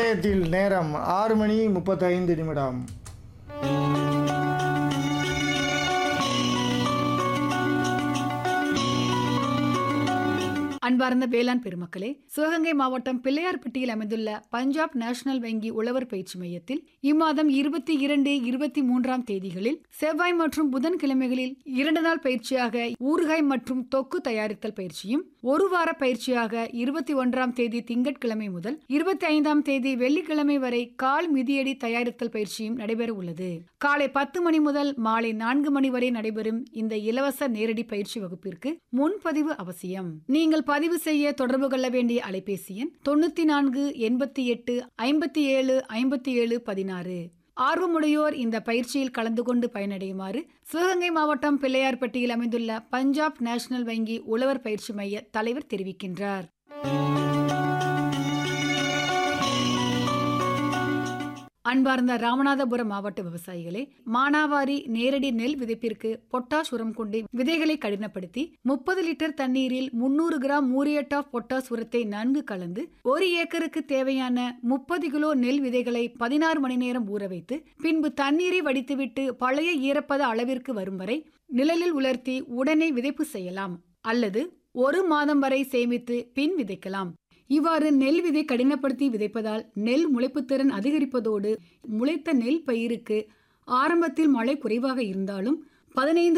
நிலையத்தில் நேரம் ஆறு மணி முப்பத்தைந்து நிமிடம் அன்பார்ந்த வேளாண் பெருமக்களே சிவகங்கை மாவட்டம் பிள்ளையார்பட்டியில் அமைந்துள்ள பஞ்சாப் நேஷனல் வங்கி உழவர் பயிற்சி மையத்தில் இம்மாதம் இருபத்தி இரண்டு இருபத்தி மூன்றாம் தேதிகளில் செவ்வாய் மற்றும் புதன்கிழமைகளில் இரண்டு நாள் பயிற்சியாக ஊறுகாய் மற்றும் தொக்கு தயாரித்தல் பயிற்சியும் ஒரு வார பயிற்சியாக இருபத்தி ஒன்றாம் தேதி திங்கட்கிழமை முதல் இருபத்தி ஐந்தாம் தேதி வெள்ளிக்கிழமை வரை கால் மிதியடி தயாரித்தல் பயிற்சியும் நடைபெற உள்ளது காலை பத்து மணி முதல் மாலை நான்கு மணி வரை நடைபெறும் இந்த இலவச நேரடி பயிற்சி வகுப்பிற்கு முன்பதிவு அவசியம் நீங்கள் பதிவு செய்ய தொடர்பு கொள்ள வேண்டிய அலைபேசி எண் தொண்ணூத்தி நான்கு எண்பத்தி எட்டு ஐம்பத்தி ஏழு ஐம்பத்தி ஏழு பதினாறு ஆர்வமுடையோர் இந்த பயிற்சியில் கலந்து கொண்டு பயனடையுமாறு சிவகங்கை மாவட்டம் பிள்ளையார்பட்டியில் அமைந்துள்ள பஞ்சாப் நேஷனல் வங்கி உழவர் பயிற்சி மைய தலைவர் தெரிவிக்கின்றார் அன்பார்ந்த ராமநாதபுரம் மாவட்ட விவசாயிகளே மானாவாரி நேரடி நெல் விதைப்பிற்கு பொட்டாஷ் உரம் கொண்டு விதைகளை கடினப்படுத்தி முப்பது லிட்டர் தண்ணீரில் முன்னூறு கிராம் மூரியட் ஆஃப் பொட்டாஷ் உரத்தை நன்கு கலந்து ஒரு ஏக்கருக்கு தேவையான முப்பது கிலோ நெல் விதைகளை பதினாறு மணி நேரம் ஊற வைத்து பின்பு தண்ணீரை வடித்துவிட்டு பழைய ஈரப்பத அளவிற்கு வரும் வரை நிழலில் உலர்த்தி உடனே விதைப்பு செய்யலாம் அல்லது ஒரு மாதம் வரை சேமித்து பின் விதைக்கலாம் இவ்வாறு நெல் விதை கடினப்படுத்தி விதைப்பதால் நெல் முளைப்புத்திறன் அதிகரிப்பதோடு முளைத்த நெல் பயிருக்கு ஆரம்பத்தில் மழை குறைவாக இருந்தாலும் பதினைந்து